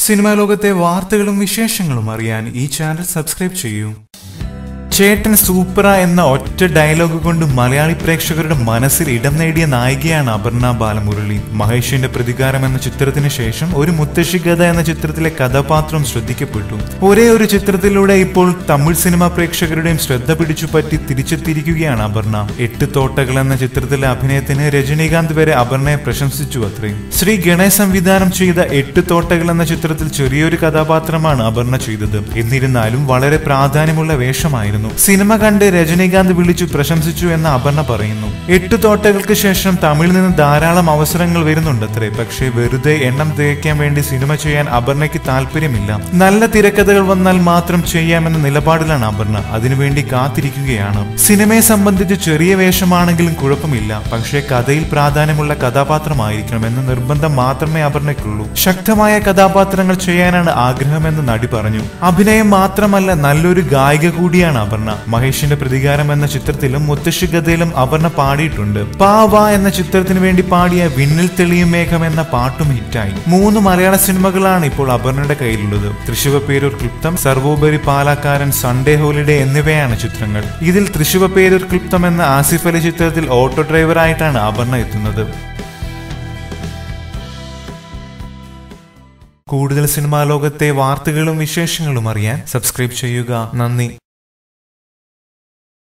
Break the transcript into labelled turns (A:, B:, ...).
A: cinema ലോകത്തെ വാർത്തകളും വിശേഷങ്ങളും അറിയാൻ ഈ ചാനൽ സബ്സ്ക്രൈബ് ചെയ്യൂ ചേട്ടൻ സൂപ്പറ എന്ന ഒറ്റ ഡയലോഗ് കൊണ്ട് മലയാളി പ്രേക്ഷകരുടെ മനസ്സിൽ ഇടം നേടിയ നായികയാണ് അപർണ ബാലമുരളി മഹേഷിന്റെ പ്രതികാരം എന്ന ചിത്രത്തിന് ശേഷം ഒരു മുത്തശ്ശി കഥ എന്ന ചിത്രത്തിലെ കഥാപാത്രം ശ്രദ്ധിക്കപ്പെട്ടു ഒരേ ഒരു ചിത്രത്തിലൂടെ ഇപ്പോൾ തമിഴ് സിനിമാ പ്രേക്ഷകരുടെയും ശ്രദ്ധ പിടിച്ചു പറ്റി തിരിച്ചെത്തിയിരിക്കുകയാണ് അപർണ എട്ട് തോട്ടകൾ എന്ന ചിത്രത്തിലെ അഭിനയത്തിന് രജനീകാന്ത് വരെ അപർണയെ പ്രശംസിച്ചു അത്രയും ശ്രീ ഗണേശ് സംവിധാനം ചെയ്ത എട്ട് തോട്ടകൾ എന്ന ചിത്രത്തിൽ ചെറിയൊരു കഥാപാത്രമാണ് അപർണ ചെയ്തത് എന്നിരുന്നാലും വളരെ പ്രാധാന്യമുള്ള വേഷമായിരുന്നു സിനിമ കണ്ട് രജനീകാന്ത് വിളിച്ചു പ്രശംസിച്ചു എന്ന് അപർണ പറയുന്നു എട്ട് തോട്ടകൾക്ക് ശേഷം തമിഴിൽ നിന്ന് ധാരാളം അവസരങ്ങൾ വരുന്നുണ്ടത്രേ പക്ഷേ വെറുതെ എണ്ണം തികയ്ക്കാൻ വേണ്ടി സിനിമ ചെയ്യാൻ അപർണയ്ക്ക് താല്പര്യമില്ല നല്ല തിരക്കഥകൾ വന്നാൽ മാത്രം ചെയ്യാമെന്ന നിലപാടിലാണ് അപർണ അതിനുവേണ്ടി കാത്തിരിക്കുകയാണ് സിനിമയെ സംബന്ധിച്ച് ചെറിയ വേഷമാണെങ്കിലും കുഴപ്പമില്ല പക്ഷേ കഥയിൽ പ്രാധാന്യമുള്ള കഥാപാത്രമായിരിക്കണം എന്ന നിർബന്ധം മാത്രമേ അപർണയ്ക്കുള്ളൂ ശക്തമായ കഥാപാത്രങ്ങൾ ചെയ്യാനാണ് ആഗ്രഹമെന്ന് നടി പറഞ്ഞു അഭിനയം മാത്രമല്ല നല്ലൊരു ഗായിക കൂടിയാണ് അപർണ മഹേഷിന്റെ പ്രതികാരം എന്ന ചിത്രത്തിലും മുത്തശ്ശി കഥയിലും അപർണ പാടിയിട്ടുണ്ട് പാവ എന്ന ചിത്രത്തിന് വേണ്ടി പാടിയ വിണ്ണിൽ തെളിയും മേഘം എന്ന പാട്ടും ഹിറ്റായി മൂന്ന് മലയാള സിനിമകളാണ് ഇപ്പോൾ അപർണയുടെ കയ്യിലുള്ളത് തൃശുവ പേരൂർ ക്ലിപ്തം സർവോപരി പാലക്കാരൻ സൺഡേ ഹോളിഡേ എന്നിവയാണ് ചിത്രങ്ങൾ ഇതിൽ തൃശുവ പേരൂർ ക്ലിപ്തം എന്ന ആസിഫ് അലി ചിത്രത്തിൽ ഓട്ടോ ഡ്രൈവറായിട്ടാണ് അപർണ എത്തുന്നത് കൂടുതൽ സിനിമാ ലോകത്തെ വാർത്തകളും വിശേഷങ്ങളും അറിയാൻ സബ്സ്ക്രൈബ് ചെയ്യുക നന്ദി